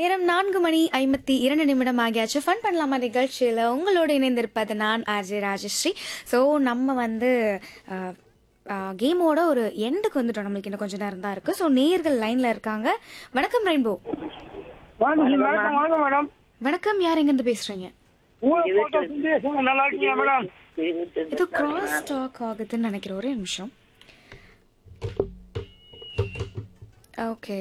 நேரம் நான்கு மணி ஐம்பத்தி இரண்டு நிமிடம் ஆகியாச்சு ஃபன் பண்ணலாமா நிகழ்ச்சியில் உங்களோடு இணைந்திருப்பது நான் அஜய் ராஜஸ்ரீ ஸோ நம்ம வந்து கேமோட ஒரு எண்டுக்கு வந்துட்டோம் நம்மளுக்கு இன்னும் கொஞ்சம் நேரம் தான் இருக்குது ஸோ நேர்கள் லைனில் இருக்காங்க வணக்கம் ரெயின்போ வாங்க மேடம் வாங்க மேடம் வணக்கம் யார் எங்கேருந்து பேசுகிறீங்க ஊரை போட்டோ சுந்தரேசன் நல்லா இருக்கீங்க மேடம் இது கிராஸ் டாக் ஆகுதுன்னு நினைக்கிறேன் ஒரே நிமிஷம் ஓகே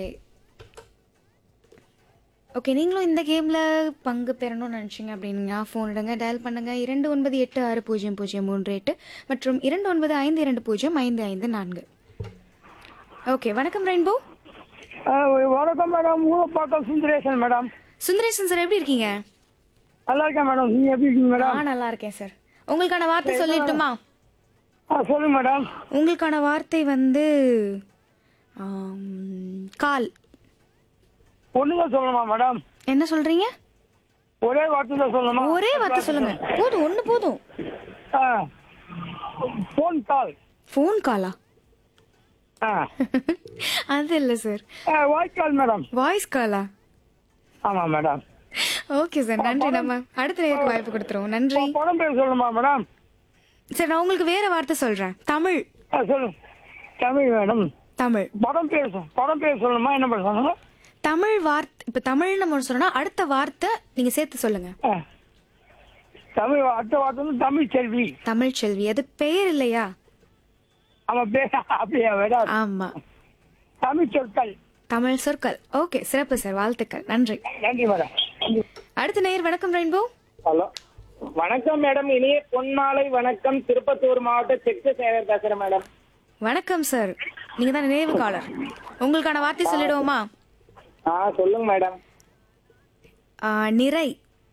ஓகே நீங்களும் இந்த கேமில் பங்கு பெறணும்னு நினச்சிங்க அப்படின்னா ஃபோன் எடுங்க டயல் பண்ணுங்க இரண்டு ஒன்பது எட்டு ஆறு பூஜ்ஜியம் பூஜ்ஜியம் மூன்று எட்டு மற்றும் இரண்டு ஒன்பது ஐந்து இரண்டு பூஜ்ஜியம் ஐந்து ஐந்து நான்கு ஓகே வணக்கம் ரெயின்போ ஆ, வணக்கம் மேடம் ஊரை photo Sundaresan madam Sundaresan sir எப்படி இருக்கீங்க நல்லா இருக்கேன் மேடம் நீங்க எப்படி இருக்கீங்க மேடம் நான் நல்லா இருக்கேன் சார் உங்களுக்கான வார்த்தை சொல்லிட்டுமா ஆ சொல்லுங்க மேடம் உங்களுக்கான வார்த்தை வந்து ஆம், கால் ஒண்ணுங்க சொல்லணுமா மேடம் என்ன சொல்றீங்க ஒரே வார்த்தை தான் சொல்லணுமா ஒரே வார்த்தை சொல்லுங்க போதும் ஒன்று போதும் ஆ ஃபோன் கால் ஃபோன் காலா ஆ அது இல்லை sir voice call madam voice காலா ஆமா மேடம் ஓகே சார் நன்றி நம்ம அடுத்த நேருக்கு வாய்ப்பு கொடுத்துருவோம் நன்றி படம் பேர் சொல்லணுமா மேடம் சார் நான் உங்களுக்கு வேற வார்த்தை சொல்றேன் தமிழ் ஆ சொல்லுங்க தமிழ் மேடம் தமிழ் படம் பேர் சொல்- படம் பேர் சொல்லணுமா என்ன பேர் சொல்லணும் தமிழ் வார்த்தை இப்போ தமிழ் நம்ம சொன்னா அடுத்த வார்த்தை நீங்க சேர்த்து சொல்லுங்க ஆ. தமிழ் வா- அடுத்த வார்த்தை வந்து தமிழ் செல்வி தமிழ் செல்வி அது பெயர் இல்லையா அவன் பேர் அப்படியா மேடம் ஆமா தமிழ் சொற்கள் தமிழ் சொற்கள் ஓகே சிறப்பு சார் வாழ்த்துக்கள் நன்றி நன்றி மேடம் அடுத்த நேர் வணக்கம் ரெயின்போ ஹலோ வணக்கம் மேடம் இனிய பொன்மாலை வணக்கம் திருப்பத்தூர் மாவட்ட செக்கு சேவர் பேசுறேன் மேடம் வணக்கம் சார் நீங்க தான் நினைவு காலர் உங்களுக்கான வார்த்தை சொல்லிடுவோமா ஆ சொல்லுங்க மேடம் ஆ, நிறை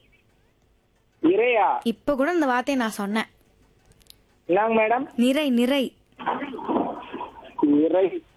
இறையா இப்ப கூட இந்த வார்த்தையை நான் சொன்னேன் என்னங்க மேடம் நிறை நிறை இறை